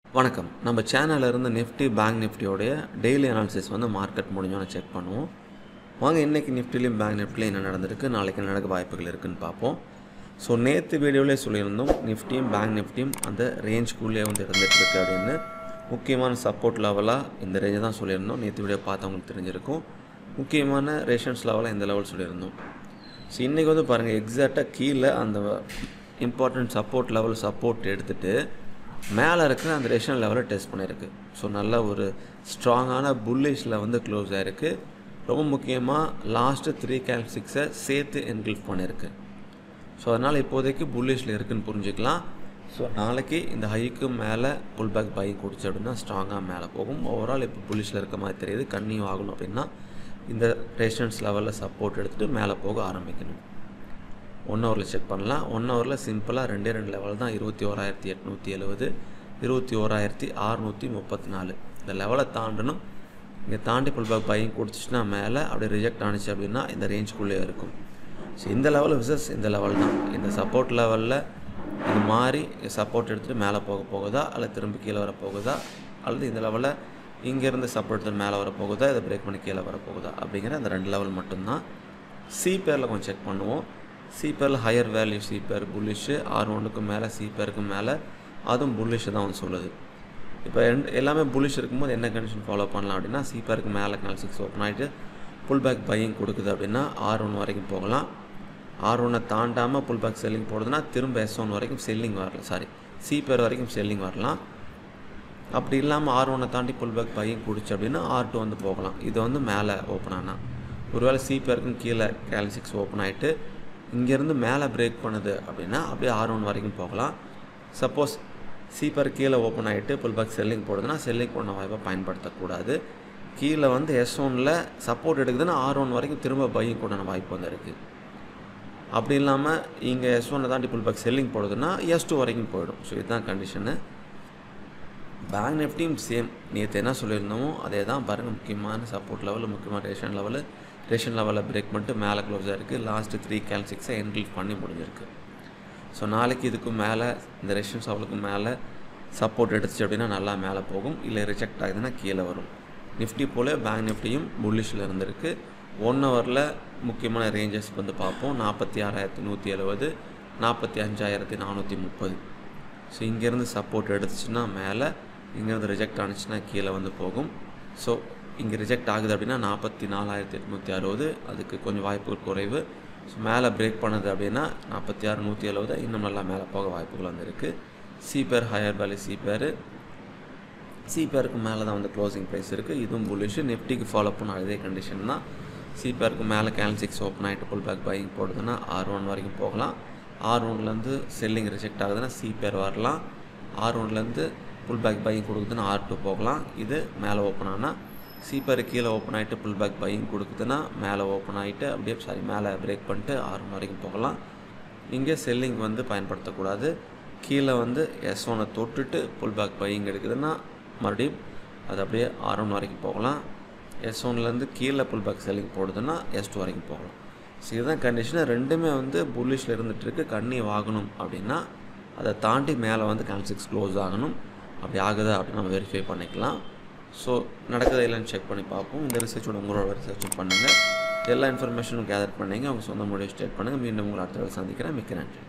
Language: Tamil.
வணக்கம் நம்ம சேனல்ல இருந்து நிஃப்டி பேங்க் நிஃப்டியோடைய டெய்லி அனாலிசிஸ் வந்து மார்க்கெட் முடிஞ்சோன்னு செக் பண்ணுவோம் வாங்க இன்றைக்கி நிஃப்டிலையும் பேங்க் நிஃப்டிலையும் என்ன நடந்திருக்கு நாளைக்கு என்ன நடக்க வாய்ப்புகள் இருக்குன்னு பார்ப்போம் ஸோ நேற்று வீடியோவிலே சொல்லியிருந்தோம் நிஃப்டியும் பேங்க் நிஃப்டியும் அந்த ரேஞ்ச்குள்ளே வந்து இருந்துட்டு இருக்கு அப்படின்னு முக்கியமான சப்போர்ட் லெவலாக இந்த ரேஞ்சை தான் சொல்லியிருந்தோம் நேற்று வீடியோ பார்த்தவங்களுக்கு தெரிஞ்சிருக்கும் முக்கியமான ரேஷன்ஸ் லெவலாக இந்த லெவல் சொல்லியிருந்தோம் ஸோ இன்றைக்கி வந்து பாருங்கள் எக்ஸாக்டாக கீழே அந்த இம்பார்ட்டன்ட் சப்போர்ட் லெவல் சப்போர்ட் எடுத்துகிட்டு மேலே இருக்கிற அந்த ரேஷன் லெவலை டெஸ்ட் பண்ணியிருக்கு ஸோ நல்ல ஒரு ஸ்ட்ராங்கான புல்லிஷில் வந்து க்ளோஸ் ஆகிருக்கு ரொம்ப முக்கியமாக லாஸ்ட்டு த்ரீ கேல் சிக்ஸை சேர்த்து என்கில்ஃப் பண்ணியிருக்கு ஸோ அதனால் இப்போதைக்கு புல்லிஷில் இருக்குன்னு புரிஞ்சுக்கலாம் ஸோ நாளைக்கு இந்த ஹைக்கு மேலே புல் பேக் பை குடிச்சு அப்படின்னா ஸ்ட்ராங்காக மேலே போகும் ஓவரால் இப்போ புல்லிஷில் இருக்க மாதிரி தெரியுது கன்னியூ ஆகணும் அப்படின்னா இந்த ரேஷன்ஸ் லெவலில் சப்போர்ட் எடுத்துகிட்டு மேலே போக ஆரம்பிக்கணும் ஒன் ஹவரில் செக் பண்ணலாம் ஒன் ஹவரில் சிம்பிளாக ரெண்டே ரெண்டு லெவல் தான் இருபத்தி ஓராயிரத்தி எட்நூற்றி எழுபது இருபத்தி ஓராயிரத்தி அறநூற்றி முப்பத்தி நாலு இந்த லெவலை தாண்டணும் இங்கே தாண்டி புல் பேக் பையன் குடிச்சிச்சுன்னா மேலே அப்படியே ரிஜெக்ட் ஆனிச்சு அப்படின்னா இந்த ரேஞ்சுக்குள்ளே இருக்கும் ஸோ இந்த லெவல் விசஸ் இந்த லெவல் தான் இந்த சப்போர்ட் லெவலில் இது மாதிரி சப்போர்ட் எடுத்துகிட்டு மேலே போக போகுதா அல்லது திரும்பி கீழே வர போகுதா அல்லது இந்த லெவலில் இங்கேருந்து சப்போர்ட் எடுத்து மேலே வர போகுதா இதை பிரேக் பண்ணி கீழே வர போகுதா அப்படிங்கிற அந்த ரெண்டு லெவல் மட்டும்தான் சி பேரில் கொஞ்சம் செக் பண்ணுவோம் சி பேரில் higher value C pair bullish R ஒன்றுக்கு மேலே சி பேருக்கு மேலே அதுவும் புல்லிஷு தான் வந்து சொல்லுது இப்போ ரெண்டு எல்லாமே புல்லிஷ் இருக்கும்போது என்ன கண்டிஷன் ஃபாலோ பண்ணலாம் அப்படின்னா சி பேருக்கு மேலே நாலு சிக்ஸ் ஓப்பன் ஆகிட்டு புல் பேக் பையிங் கொடுக்குது அப்படின்னா ஆர் ஒன் வரைக்கும் போகலாம் ஆர் ஒன்னை தாண்டாமல் புல் பேக் செல்லிங் போடுதுன்னா திரும்ப எஸ் ஒன் வரைக்கும் செல்லிங் வரலாம் சாரி சி பேர் வரைக்கும் செல்லிங் வரலாம் அப்படி இல்லாமல் ஆர் ஒன்னை தாண்டி புல் பேக் பையன் குடிச்சு அப்படின்னா ஆர் டூ வந்து போகலாம் இது வந்து மேலே ஓப்பன் ஆனால் ஒருவேளை சி பேருக்கும் கீழே கேல் சிக்ஸ் ஓப்பன் ஆகிட்டு இங்கேருந்து மேலே பிரேக் பண்ணுது அப்படின்னா அப்படியே ஆர் ஒன் வரைக்கும் போகலாம் சப்போஸ் சி பேர் கீழே ஓப்பன் ஆகிட்டு புல் பேக் செல்லிங் போடுதுன்னா செல்லிங் பண்ண வாய்ப்பை பயன்படுத்தக்கூடாது கீழே வந்து எஸ் ஒனில் சப்போர்ட் எடுக்குதுன்னா ஆர் ஒன் வரைக்கும் திரும்ப பையும் கூட வாய்ப்பு வந்து இருக்குது அப்படி இல்லாமல் இங்கே எஸ் ஒன்னை தாண்டி புல் பேக் செல்லிங் போடுதுன்னா எஸ் டூ வரைக்கும் போயிடும் ஸோ இதுதான் கண்டிஷனு பேங்க் நிஃப்டியும் சேம் நேற்று என்ன சொல்லியிருந்தோமோ அதே தான் பாருங்கள் முக்கியமான சப்போர்ட் லெவல் முக்கியமான ரேஷன் லெவலு ரேஷன் லெவலில் பிரேக் பண்ணிட்டு மேலே க்ளோஸாக இருக்குது லாஸ்ட்டு த்ரீ கேல் சிக்ஸை என்கில் பண்ணி முடிஞ்சிருக்கு ஸோ நாளைக்கு இதுக்கு மேலே இந்த ரேஷன் லெவலுக்கு மேலே சப்போர்ட் எடுத்துச்சு அப்படின்னா நல்லா மேலே போகும் இல்லை ரிஜெக்ட் ஆகுதுன்னா கீழே வரும் நிஃப்டி போல் பேங்க் நிஃப்டியும் புல்லிஷில் இருந்திருக்கு ஒன் ஹவரில் முக்கியமான ரேஞ்சஸ் வந்து பார்ப்போம் நாற்பத்தி ஆறாயிரத்தி நூற்றி எழுபது நாற்பத்தி அஞ்சாயிரத்தி நானூற்றி முப்பது ஸோ இங்கேருந்து சப்போர்ட் எடுத்துச்சுன்னா மேலே இங்கேருந்து ரிஜெக்ட் ஆனிச்சுன்னா கீழே வந்து போகும் ஸோ இங்கே ரிஜெக்ட் ஆகுது அப்படின்னா நாற்பத்தி நாலாயிரத்தி எட்நூற்றி அறுபது அதுக்கு கொஞ்சம் வாய்ப்புகள் குறைவு ஸோ மேலே பிரேக் பண்ணுது அப்படின்னா நாற்பத்தி ஆறு நூற்றி எழுபது இன்னும் நல்லா மேலே போக வாய்ப்புகள் வந்து இருக்குது C pair higher value C pair C பேருக்கு மேலே தான் வந்து க்ளோசிங் ப்ரைஸ் இருக்குது இதுவும் புல்லிஷு நிஃப்டிக்கு ஃபாலோ பண்ண அதே கண்டிஷன் தான் சி பேருக்கு மேலே கேன் சிக்ஸ் ஓப்பன் ஆகிட்டு புல் பேக் பையிங் போடுதுன்னா ஆர் ஒன் வரைக்கும் போகலாம் ஆர் ஒன்லேருந்து செல்லிங் ரிஜெக்ட் ஆகுதுன்னா சி பேர் வரலாம் ஆர் ஒன்லேருந்து புல் பேக் பையிங் கொடுக்குதுன்னா ஆர் டூ போகலாம் இது மேலே ஓப்பன் ஆனால் சீப்பர் கீழே ஓப்பன் ஆகிட்டு புல் பேக் பையிங் கொடுக்குதுன்னா மேலே ஓப்பன் ஆகிட்டு அப்படியே சாரி மேலே பிரேக் பண்ணிட்டு ஆறு மணி வரைக்கும் போகலாம் இங்கே செல்லிங் வந்து பயன்படுத்தக்கூடாது கீழே வந்து எஸ் ஒனை தொட்டுட்டு புல் பேக் பையிங் எடுக்குதுன்னா மறுபடியும் அது அப்படியே ஆர் ஒன் வரைக்கும் போகலாம் எஸ் ஒன்லேருந்து கீழே புல் பேக் செல்லிங் போடுதுன்னா எஸ் டூ வரைக்கும் போகலாம் ஸோ இதுதான் கண்டிஷனு ரெண்டுமே வந்து புல்லிஷில் இருந்துகிட்ருக்கு கண்ணி வாங்கணும் அப்படின்னா அதை தாண்டி மேலே வந்து கேன்சிக்ஸ் க்ளோஸ் ஆகணும் அப்படி ஆகுதா அப்படின்னு நம்ம வெரிஃபை பண்ணிக்கலாம் ஸோ நடக்குதா இல்லைன்னு செக் பண்ணி பார்ப்போம் இந்த ரிசர்ச்சோட உங்களோட ரிசர்ச்சும் பண்ணுங்கள் எல்லா இன்ஃபர்மேஷனும் கேதர் பண்ணிங்க அவங்க சொந்த முடிவு ஸ்டேட் பண்ணுங்கள் மீண்டும் உங்களை அடுத்த சந்திக்கிறேன் மிக்க நன்றி